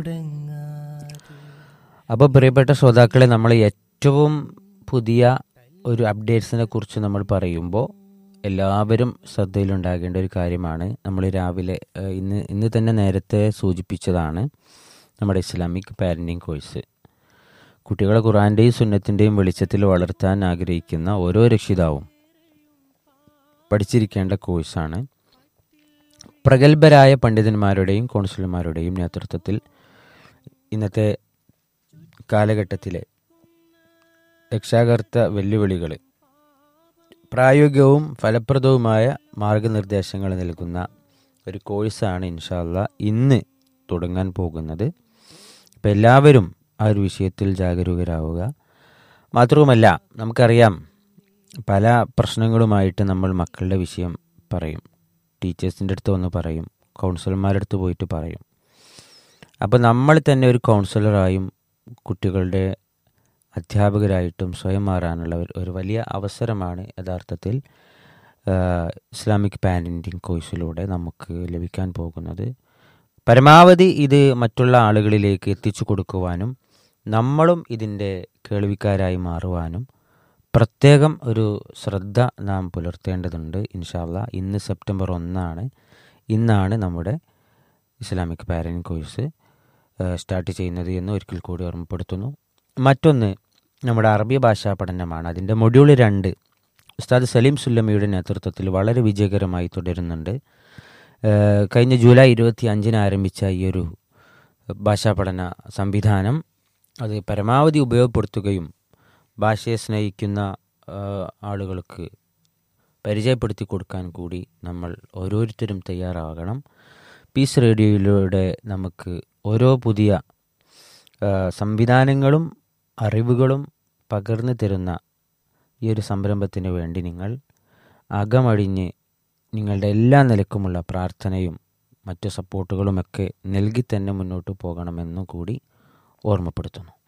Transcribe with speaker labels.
Speaker 1: അപ്പോൾ പ്രിയപ്പെട്ട ശ്രോതാക്കളെ നമ്മൾ ഏറ്റവും പുതിയ ഒരു അപ്ഡേറ്റ്സിനെ കുറിച്ച് നമ്മൾ പറയുമ്പോൾ എല്ലാവരും ശ്രദ്ധയിലുണ്ടാകേണ്ട ഒരു കാര്യമാണ് നമ്മൾ രാവിലെ ഏഹ്, ഇന്ന് ഇന്ന് തന്നെ നേരത്തെ സൂചിപ്പിച്ചതാണ് നമ്മുടെ ഇസ്ലാമിക് പാരൻറ്റിങ് കോഴ്സ് കുട്ടികളെ ഖുറാൻ്റെയും സുന്നത്തിൻ്റെയും വെളിച്ചത്തിൽ വളർത്താൻ ആഗ്രഹിക്കുന്ന ഓരോ രക്ഷിതാവും പഠിച്ചിരിക്കേണ്ട കോഴ്സാണ് പ്രഗത്ഭരായ പണ്ഡിതന്മാരുടെയും കോൺസുലർമാരുടെയും നേതൃത്വത്തിൽ ഇന്നത്തെ കാലഘട്ടത്തിലെ രക്ഷാകർത്ത വെല്ലുവിളികൾ പ്രായോഗികവും ഫലപ്രദവുമായ മാർഗനിർദ്ദേശങ്ങൾ നൽകുന്ന ഒരു കോഴ്സാണ് ഇൻഷാല്ല ഇന്ന് തുടങ്ങാൻ പോകുന്നത് അപ്പം എല്ലാവരും ആ ഒരു വിഷയത്തിൽ ജാഗരൂകരാവുക മാത്രവുമല്ല നമുക്കറിയാം പല പ്രശ്നങ്ങളുമായിട്ട് നമ്മൾ മക്കളുടെ വിഷയം പറയും ടീച്ചേഴ്സിൻ്റെ അടുത്ത് വന്ന് പറയും കൗൺസിലർമാരുടെ അടുത്ത് പോയിട്ട് പറയും അപ്പോൾ നമ്മൾ തന്നെ ഒരു കൗൺസിലറായും കുട്ടികളുടെ അധ്യാപകരായിട്ടും സ്വയം മാറാനുള്ള ഒരു- ഒരു വലിയ അവസരമാണ് യഥാർത്ഥത്തിൽ ആ, ഇസ്ലാമിക് പാരൻറ്റിങ് കോഴ്സിലൂടെ നമുക്ക് ലഭിക്കാൻ പോകുന്നത് പരമാവധി ഇത് മറ്റുള്ള ആളുകളിലേക്ക് എത്തിച്ചു കൊടുക്കുവാനും നമ്മളും ഇതിൻ്റെ കേൾവിക്കാരായി മാറുവാനും പ്രത്യേകം ഒരു ശ്രദ്ധ നാം പുലർത്തേണ്ടതുണ്ട് ഇൻഷാല്ല ഇന്ന് സെപ്റ്റംബർ ഒന്നാണ് ഇന്നാണ് നമ്മുടെ ഇസ്ലാമിക് പാരൻറ്റിങ് കോഴ്സ് ഏഹ്, സ്റ്റാർട്ട് ചെയ്യുന്നത് എന്ന് ഒരിക്കൽ കൂടി ഓർമ്മപ്പെടുത്തുന്നു മറ്റൊന്ന് നമ്മുടെ അറബി ഭാഷാ പഠനമാണ് അതിൻ്റെ മൊഡ്യൂൾ രണ്ട് ഉസ്താദ് സലീം സുല്ലമിയുടെ നേതൃത്വത്തിൽ വളരെ വിജയകരമായി തുടരുന്നുണ്ട് ഏഹ്, കഴിഞ്ഞ ജൂലൈ ഇരുപത്തി അഞ്ചിന് ആരംഭിച്ച ഈ ഒരു ഭാഷാ പഠന സംവിധാനം അത് പരമാവധി ഉപയോഗപ്പെടുത്തുകയും ഭാഷയെ സ്നേഹിക്കുന്ന ഏഹ്, ആളുകൾക്ക് പരിചയപ്പെടുത്തി കൊടുക്കാൻ കൂടി നമ്മൾ ഓരോരുത്തരും തയ്യാറാകണം പീസ് റേഡിയോയിലൂടെ നമുക്ക് ഓരോ പുതിയ ആ, സംവിധാനങ്ങളും അറിവുകളും പകർന്നു തരുന്ന ഈ ഒരു സംരംഭത്തിന് വേണ്ടി നിങ്ങൾ അകമഴിഞ്ഞ് നിങ്ങളുടെ എല്ലാ നിലക്കുമുള്ള പ്രാർത്ഥനയും മറ്റു സപ്പോർട്ടുകളുമൊക്കെ നൽകി തന്നെ മുന്നോട്ട് പോകണമെന്നും കൂടി ഓർമ്മപ്പെടുത്തുന്നു